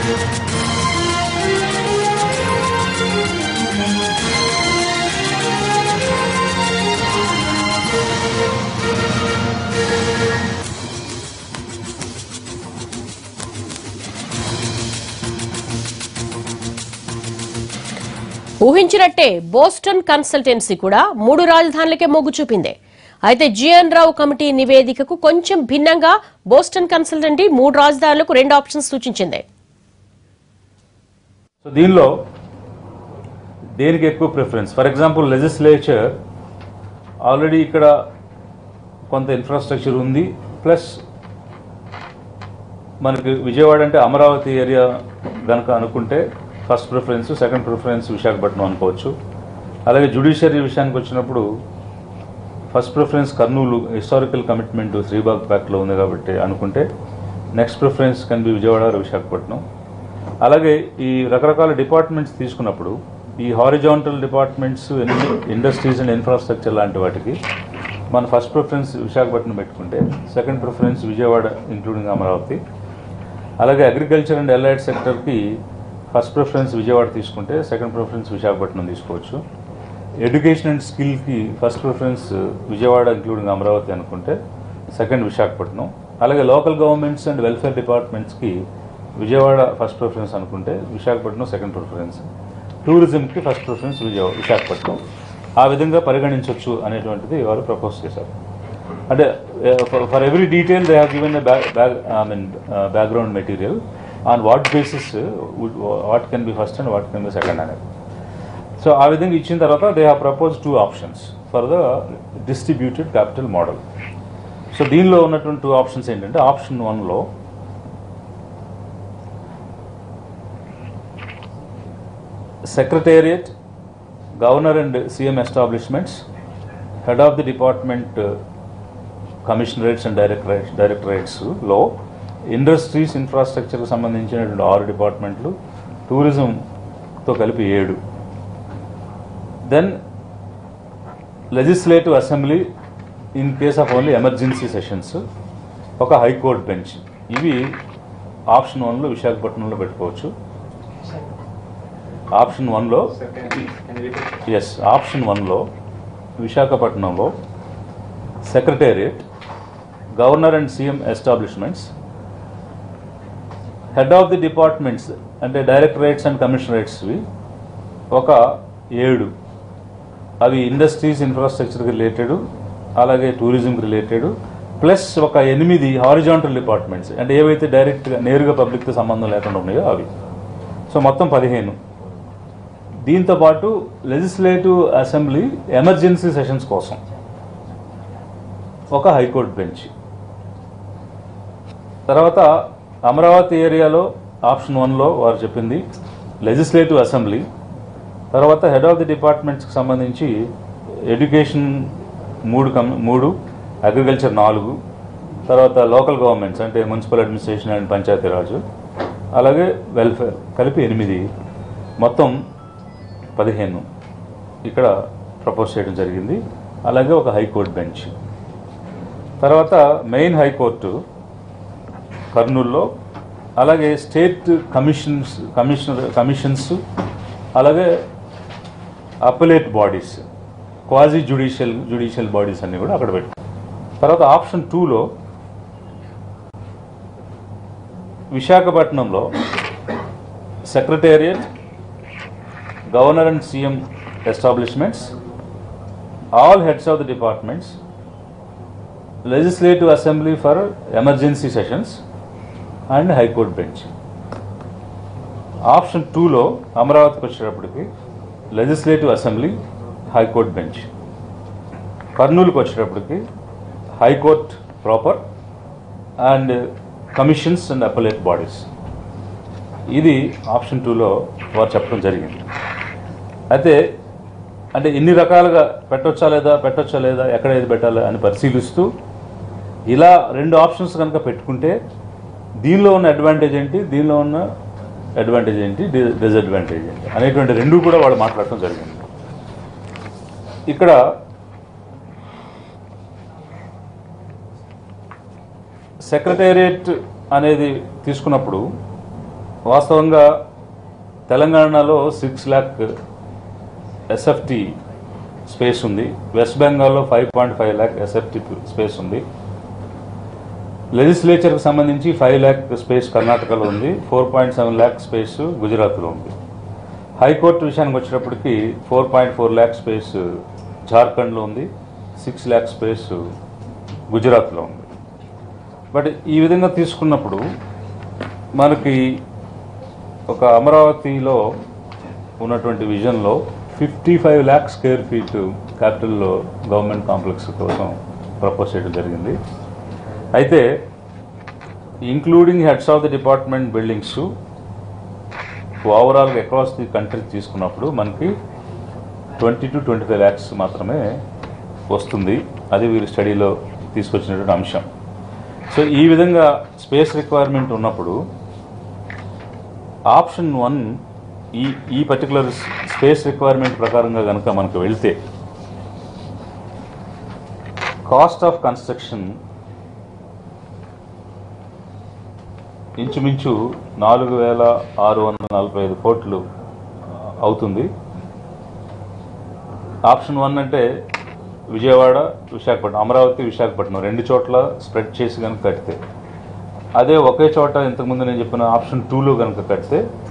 ఊహించినట్టే Boston consultancy కూడా మూడు రాజధానులకే మొగ్గు చూపింది అయితే జిఎన్ రావు కమిటీ నివేదికకు కొంచెం భిన్నంగా బోస్టన్ కన్సల్టెంటీ మూడు రాజధానులకు రెండు ఆప్షన్స్ సూచించింది సో దీనిలో దేనికి ఎక్కువ preference for example legislature already ఇక్కడ కొంత ఇన్ఫ్రాస్ట్రక్చర్ ఉంది ప్లస్ మనకి విజయవాడ అంటే అమరావతి ఏరియా గనక అనుకుంటే first preference second preference Visakhapatnam అనుకోవచ్చు అలాగే జుడిషియరీ విషయానికి వచ్చినప్పుడు first preference Kurnool historical commitment Sribagh ప్యాక్లో ఉంది కాబట్టి అనుకుంటే next preference can be Vijayawada or Visakhapatnam అలాగే ఈ రకరకాల డిపార్ట్మెంట్స్ తీసుకున్నప్పుడు ఈ horizontal departments industries and infrastructure లాంటి వాటికి మన ఫస్ట్ ప్రిఫరెన్స్ విశాఖపట్నం పెట్టుకుంటే second preference Vijayawada including Amaravati అలాగే అగ్రికల్చర్ అండ్ ఎలైడ్ సెక్టర్కి ఫస్ట్ ప్రిఫరెన్స్ విజయవాడ తీసుకుంటే సెకండ్ ప్రిఫరెన్స్ విశాఖపట్నం తీసుకోవచ్చు education and స్కిల్కి first preference Vijayawada including Amaravati అనుకుంటే సెకండ్ విశాఖపట్నం అలాగే లోకల్ గవర్నమెంట్స్ అండ్ వెల్ఫేర్ డిపార్ట్మెంట్స్కి విజయవాడ ఫస్ట్ ప్రిఫరెన్స్ అనుకుంటే విశాఖపట్నం సెకండ్ ప్రిఫరెన్స్ టూరిజంకి ఫస్ట్ ప్రిఫరెన్స్ విజయవాడ విశాఖపట్నం ఆ విధంగా పరిగణించవచ్చు అనేటువంటిది వారు ప్రపోజ్ చేశారు అంటే for every detail they have given back I mean background material on what basis what can be first and what can be second అనేది సో ఆ విధంగా ఇచ్చిన తర్వాత they have propose two options for the distributed capital model so దీనిలో ఉన్నటువంటి two options ఏంటంటే option వన్లో secretariat governor and CM establishments head of the department commissionerates and directorates డైరెక్టరేట్స్లో ఇండస్ట్రీస్ ఇన్ఫ్రాస్ట్రక్చర్కి సంబంధించినటువంటి ఆరు డిపార్ట్మెంట్లు టూరిజంతో కలిపి ఏడు then legislative assembly in case of only emergency sessions ఒక హైకోర్టు బెంచ్ ఇవి ఆప్షన్ వన్లో విశాఖపట్నంలో పెట్టుకోవచ్చు ఆప్షన్ వన్లో ఎస్ ఆప్షన్ వన్లో విశాఖపట్నంలో secretariat governor and CM establishments head of the departments అంటే డైరెక్టరేట్స్ అండ్ కమిషనరేట్స్వి ఒక ఏడు అవి ఇండస్ట్రీస్ ఇన్ఫ్రాస్ట్రక్చర్కి రిలేటెడ్ అలాగే టూరిజంకి రిలేటెడ్ ప్లస్ ఒక ఎనిమిది హారిజాంటల్ డిపార్ట్మెంట్స్ అంటే ఏవైతే డైరెక్ట్గా నేరుగా పబ్లిక్తో సంబంధం లేకుండా ఉన్నాయో అవి సో మొత్తం పదిహేను దీంతో పాటు లెజిస్లేటివ్ అసెంబ్లీ ఎమర్జెన్సీ సెషన్స్ కోసం ఒక హైకోర్టు బెంచ్ తర్వాత అమరావతి ఏరియాలో ఆప్షన్ వన్లో వారు చెప్పింది లెజిస్లేటివ్ అసెంబ్లీ తర్వాత హెడ్ ఆఫ్ ది డిపార్ట్మెంట్స్కి సంబంధించి ఎడ్యుకేషన్ మూడు కమ్ మూడు అగ్రికల్చర్ నాలుగు తర్వాత లోకల్ గవర్నమెంట్స్ అంటే మున్సిపల్ అడ్మినిస్ట్రేషన్ అండ్ పంచాయతీరాజ్ అలాగే వెల్ఫేర్ కలిపి ఎనిమిది మొత్తం పదిహేను ఇక్కడ ప్రపోజ్ చేయడం జరిగింది అలాగే ఒక హైకోర్టు బెంచ్ తర్వాత మెయిన్ హైకోర్టు కర్నూల్లో అలాగే స్టేట్ కమిషన్స్ కమిషనర్ కమిషన్స్ అలాగే appellate bodies quasi judicial judicial bodies అన్నీ కూడా అక్కడ పెట్టారు తర్వాత ఆప్షన్ టూలో విశాఖపట్నంలో secretariat governor and CM establishments all heads of the departments legislative assembly for emergency sessions and high court bench option టూలో అమరావతికి వచ్చేటప్పటికి లెజిస్లేటివ్ అసెంబ్లీ హైకోర్టు బెంచ్ కర్నూలుకి వచ్చేటప్పటికి high court proper and commissions and appellate bodies ఇది option టూలో వారు చెప్పడం జరిగింది అయితే అంటే ఎన్ని రకాలుగా పెట్టొచ్చా లేదా పెట్టొచ్చా లేదా ఎక్కడ ఏది పెట్టాలి అని పరిశీలిస్తూ ఇలా రెండు ఆప్షన్స్ కనుక పెట్టుకుంటే దీనిలో ఉన్న అడ్వాంటేజ్ ఏంటి దీనిలో ఉన్న అడ్వాంటేజ్ ఏంటి డి- డిసడ్వాంటేజ్ ఏంటి అనేటువంటి రెండు కూడా వాళ్ళు మాట్లాడటం జరిగింది ఇక్కడ సెక్రటేరియట్ అనేది తీసుకున్నప్పుడు వాస్తవంగా తెలంగాణలో సిక్స్ ల్యాక్ ఎస్ఎఫ్టి స్పేస్ ఉంది వెస్ట్ బెంగాల్లో five point five lakh SFT space ఉంది లెజిస్లేచర్కి సంబంధించి ఫైవ్ ల్యాక్ స్పేస్ కర్ణాటకలో ఉంది four point seven lakh space గుజరాత్లో ఉంది హైకోర్టు విషయానికి వచ్చేటప్పటికి four point four lakh space జార్ఖండ్లో ఉంది సిక్స్ ల్యాక్ స్పేస్ గుజరాత్లో ఉంది బట్ ఈ విధంగా తీసుకున్నప్పుడు మనకి ఒక అమరావతిలో ఉన్నటువంటి విజన్లో fifty five lakh square feet క్యాపిటల్లో గవర్నమెంట్ కాంప్లెక్స్ కోసం ప్రపోజ్ చేయడం జరిగింది అయితే including heads of the department buildings ఓవరాల్గా అక్రాస్ ది కంట్రీ తీసుకున్నప్పుడు మనకి twenty two twenty five lakhs మాత్రమే వస్తుంది అది వీరి స్టడీలో తీసుకొచ్చినటువంటి అంశం సో ఈ విధంగా స్పేస్ రిక్వైర్మెంట్ ఉన్నప్పుడు ఆప్షన్ వన్ ఈ ఈ పర్టికులర్ స్పేస్ రిక్వైర్మెంట్ ప్రకారంగా కనుక మనకు వెళ్తే కాస్ట్ ఆఫ్ కన్స్ట్రక్షన్ ఇంచుమించు నాలుగు వేల ఆరు వందల నలభై ఐదు కోట్లు అవుతుంది ఆప్షన్ వన్ అంటే విజయవాడ విశాఖపట్నం అమరావతి విశాఖపట్నం రెండు చోట్ల స్ప్రెడ్ చేసి కనుక కడితే అదే ఒకే చోట ఇంతకుముందు నేను చెప్పిన ఆప్షన్ టూలో కనుక కడితే